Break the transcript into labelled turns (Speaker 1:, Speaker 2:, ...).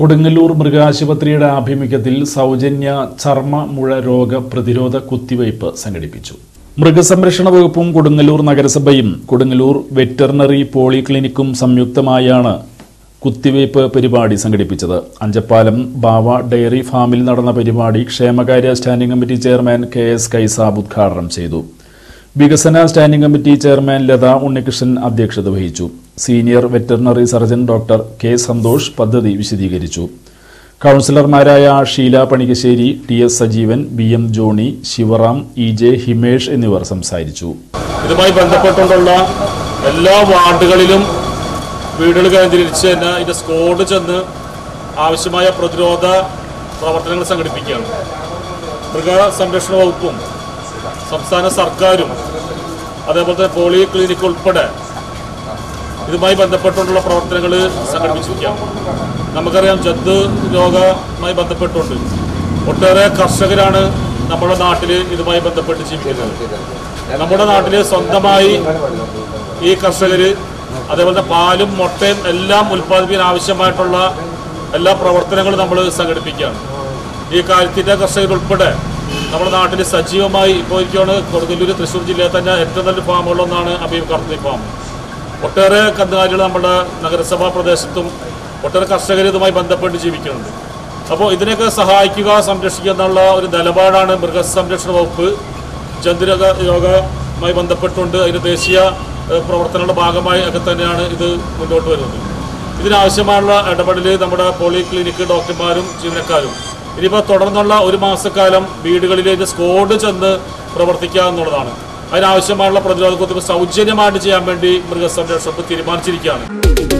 Speaker 1: കൊടുങ്ങല്ലൂർ മൃഗാശുപത്രിയുടെ ആഭിമുഖ്യത്തിൽ സൗജന്യ ചർമ്മ മുഴ രോഗ പ്രതിരോധ കുത്തിവയ്പ് സംഘടിപ്പിച്ചു മൃഗസംരക്ഷണ വകുപ്പും കൊടുങ്ങല്ലൂർ നഗരസഭയും കൊടുങ്ങല്ലൂർ വെറ്ററിനറി പോളിക്ലിനിക്കും സംയുക്തമായാണ് കുത്തിവയ്പ് പരിപാടി സംഘടിപ്പിച്ചത് അഞ്ചപ്പാലം ബാവ ഡയറി ഫാമിൽ നടന്ന പരിപാടി ക്ഷേമകാര്യ standing committee chairman K S Kaisab ഉദ്ഘാടനം ചെയ്തു വികസന standing committee chairman Latha Unnikrishnan അധ്യക്ഷത വഹിച്ചു senior veterinary surgeon doctor K Santhosh പദ്ധതി വിശദീകരിച്ചു കൗൺസിലർമാരായ Sheela Panikkassery T S Sajeevan B M Johnny Sivaram E J Himesh എന്നിവർ സംസാരിച്ചു
Speaker 2: ഇതുമായി ബന്ധപ്പെട്ടുകൊണ്ടുള്ള എല്ലാ വാർഡുകളിലും വീടുകൾ കേന്ദ്രീകരിച്ച് തന്നെ ഇതിന്റെ സ്കോഡ് ചെന്ന് ആവശ്യമായ പ്രതിരോധ പ്രവർത്തനങ്ങൾ സംഘടിപ്പിക്കുകയാണ് മൃഗസംരക്ഷണ വകുപ്പും സംസ്ഥാന സർക്കാരും അതേപോലെ തന്നെ പോളി ക്ലിനിക് ഉൾപ്പെടെ ഇതുമായി ബന്ധപ്പെട്ടുകൊണ്ടുള്ള പ്രവർത്തനങ്ങൾ സംഘടിപ്പിച്ചിരിക്കുകയാണ് നമുക്കറിയാം ജന്തു രോഗവുമായി ബന്ധപ്പെട്ടുകൊണ്ട് ഒട്ടേറെ കർഷകരാണ് നമ്മുടെ നാട്ടിൽ ഇതുമായി ബന്ധപ്പെട്ട് ജീവിക്കുന്നത് നമ്മുടെ നാട്ടിൽ സ്വന്തമായി ഈ കർഷകർ അതേപോലെ തന്നെ പാലും മുട്ടയും എല്ലാം ഉൽപ്പാദിപ്പിക്കാൻ ആവശ്യമായിട്ടുള്ള എല്ലാ പ്രവർത്തനങ്ങളും നമ്മൾ സംഘടിപ്പിക്കുകയാണ് ഈ കാലിത്തീറ്റ കർഷകർ ഉൾപ്പെടെ നമ്മുടെ നാട്ടിൽ സജീവമായി ഇപ്പോൾ ഇരിക്കുകയാണ് കൊടുങ്ങല്ലൂർ തൃശ്ശൂർ ജില്ലയിൽ തന്നെ ഏറ്റവും നല്ല ഫാമുകളൊന്നാണ് അബീബ് കർത്തി ഫാം ഒട്ടേറെ കന്നുകാലികൾ നമ്മുടെ നഗരസഭാ പ്രദേശത്തും ഒട്ടേറെ കർഷകർ ഇതുമായി ബന്ധപ്പെട്ട് ജീവിക്കുന്നുണ്ട് അപ്പോൾ ഇതിനെയൊക്കെ സഹായിക്കുക സംരക്ഷിക്കുക എന്നുള്ള ഒരു നിലപാടാണ് മൃഗസംരക്ഷണ വകുപ്പ് ജന്തുരോഗ രോഗവുമായി ബന്ധപ്പെട്ടുകൊണ്ട് അതിൻ്റെ ദേശീയ ഏഹ്, പ്രവർത്തനങ്ങളുടെ ഭാഗമായി ഒക്കെ തന്നെയാണ് ഇത് മുന്നോട്ട് വരുന്നത് ഇതിനാവശ്യമായുള്ള ഇടപെടൽ നമ്മുടെ പോളി ക്ലിനിക്ക് ഡോക്ടർമാരും ജീവനക്കാരും ഇനിയിപ്പോൾ തുടർന്നുള്ള ഒരു മാസക്കാലം വീടുകളിലേക്ക് സ്കോഡ് ചെന്ന് പ്രവർത്തിക്കുക എന്നുള്ളതാണ് അതിനാവശ്യമായുള്ള പ്രതിരോധ കുത്തിവയ്പ്പ് സൗജന്യമായിട്ട് ചെയ്യാൻ വേണ്ടി മൃഗസംരക്ഷണം തീരുമാനിച്ചിരിക്കുകയാണ്